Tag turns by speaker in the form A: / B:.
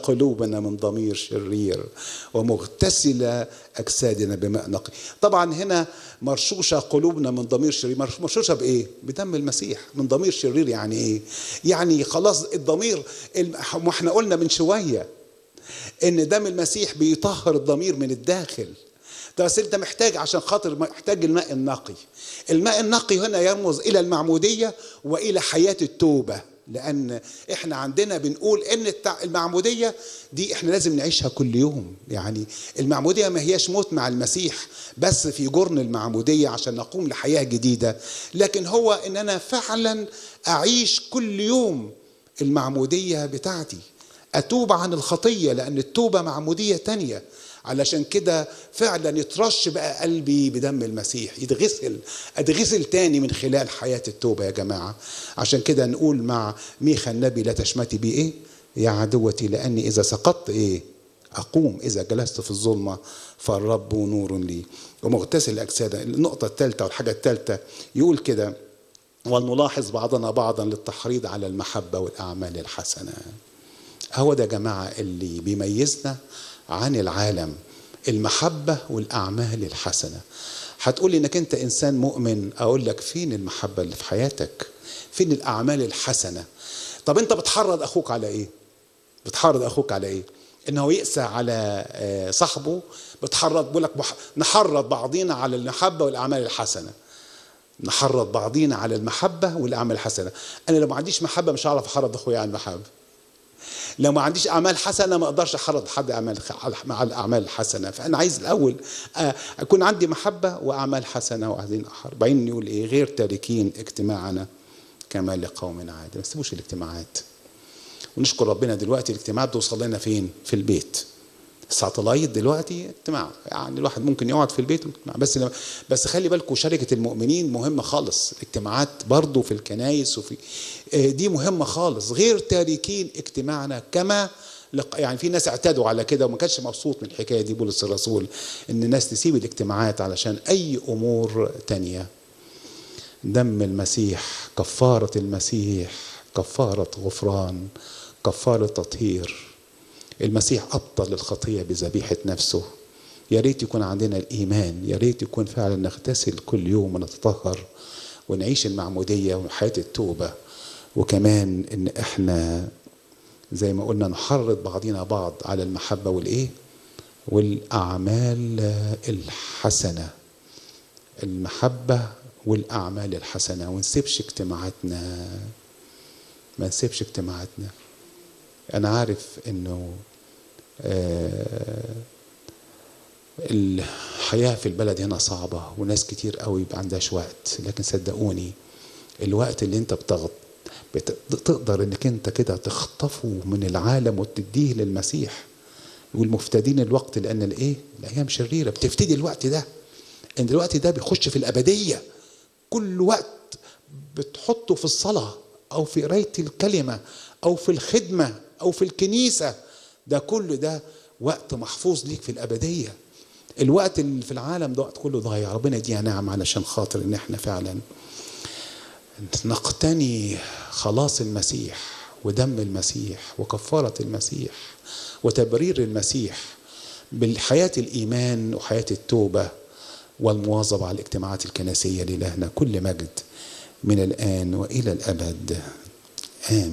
A: قلوبنا من ضمير شرير ومغتسلة أجسادنا بماء نقي طبعا هنا مرشوشة قلوبنا من ضمير شرير مرشوشة بإيه؟ بدم المسيح من ضمير شرير يعني إيه؟ يعني خلاص الضمير ما احنا قلنا من شوية إن دم المسيح بيطهر الضمير من الداخل ده بس انت محتاج عشان خاطر محتاج الماء النقي الماء النقي هنا يرمز الى المعموديه والى حياه التوبه لان احنا عندنا بنقول ان المعموديه دي احنا لازم نعيشها كل يوم يعني المعموديه ما هياش موت مع المسيح بس في جرن المعموديه عشان نقوم لحياه جديده لكن هو ان انا فعلا اعيش كل يوم المعموديه بتاعتي اتوب عن الخطيه لان التوبه معموديه تانيه علشان كده فعلا يترش بقى قلبي بدم المسيح يتغسل اتغسل تاني من خلال حياة التوبة يا جماعة عشان كده نقول مع ميخا النبي لا تشمتي بي ايه يا عدوتي لاني اذا سقطت ايه اقوم اذا جلست في الظلمة فالرب نور لي ومغتسل اجساد النقطة الثالثة والحاجة الثالثة يقول كده ولنلاحظ بعضنا بعضا للتحريض على المحبة والاعمال الحسنة هو ده يا جماعة اللي بيميزنا عن العالم المحبة والأعمال الحسنة هتقول انك انت انسان مؤمن اقول لك فين المحبة اللي في حياتك فين الاعمال الحسنة طب انت بتحرض اخوك على ايه بتحرض اخوك على ايه انه يقسى على صاحبه بتحرض بقول لك نحرض بعضينا على المحبة والاعمال الحسنة نحرض بعضينا على المحبة والاعمال الحسنة انا لو ما عنديش محبة مش هعرف احرض اخويا على المحبة لو ما عنديش اعمال حسنه ما اقدرش احرض حد اعمال مع الاعمال الحسنه فانا عايز الاول اكون عندي محبه واعمال حسنه وعايزين بعدين نقول ايه غير تاركين اجتماعنا كما لقوم عاد ما تسيبوش الاجتماعات ونشكر ربنا دلوقتي الاجتماعات توصل لنا فين في البيت الساعة العيد دلوقتي اجتماع يعني الواحد ممكن يقعد في البيت بس لما بس خلي بالكم شركة المؤمنين مهمة خالص الاجتماعات برضو في الكنايس وفي دي مهمة خالص غير تاركين اجتماعنا كما يعني في ناس اعتادوا على كده وما كانش مبسوط من الحكاية دي بولس الرسول ان الناس تسيب الاجتماعات علشان اي امور تانية دم المسيح كفارة المسيح كفارة غفران كفارة تطهير المسيح أبطل الخطية بذبيحة نفسه يا ريت يكون عندنا الإيمان يا ريت يكون فعلا نغتسل كل يوم ونتطهر ونعيش المعمودية وحياة التوبة وكمان إن إحنا زي ما قلنا نحرض بعضنا بعض على المحبة والإيه والأعمال الحسنة المحبة والأعمال الحسنة ونسيبش اجتماعاتنا ما نسيبش اجتماعاتنا أنا عارف إنه آه الحياة في البلد هنا صعبة وناس كتير قوي يبقى عندهاش وقت لكن صدقوني الوقت اللي انت بتغط تقدر انك انت كده تخطفه من العالم وتديه للمسيح والمفتدين الوقت لان الايه الايام شريره بتفتدي الوقت ده ان الوقت ده بيخش في الابديه كل وقت بتحطه في الصلاه او في قرايه الكلمه او في الخدمه او في الكنيسه ده كل ده وقت محفوظ ليك في الابديه الوقت اللي في العالم ده وقت كله ضايع ربنا يديها نعم علشان خاطر ان احنا فعلا نقتني خلاص المسيح ودم المسيح وكفارة المسيح وتبرير المسيح بالحياة الإيمان وحياة التوبة والمواظبة على الاجتماعات الكنسية لإلهنا كل مجد من الآن وإلى الأبد آمين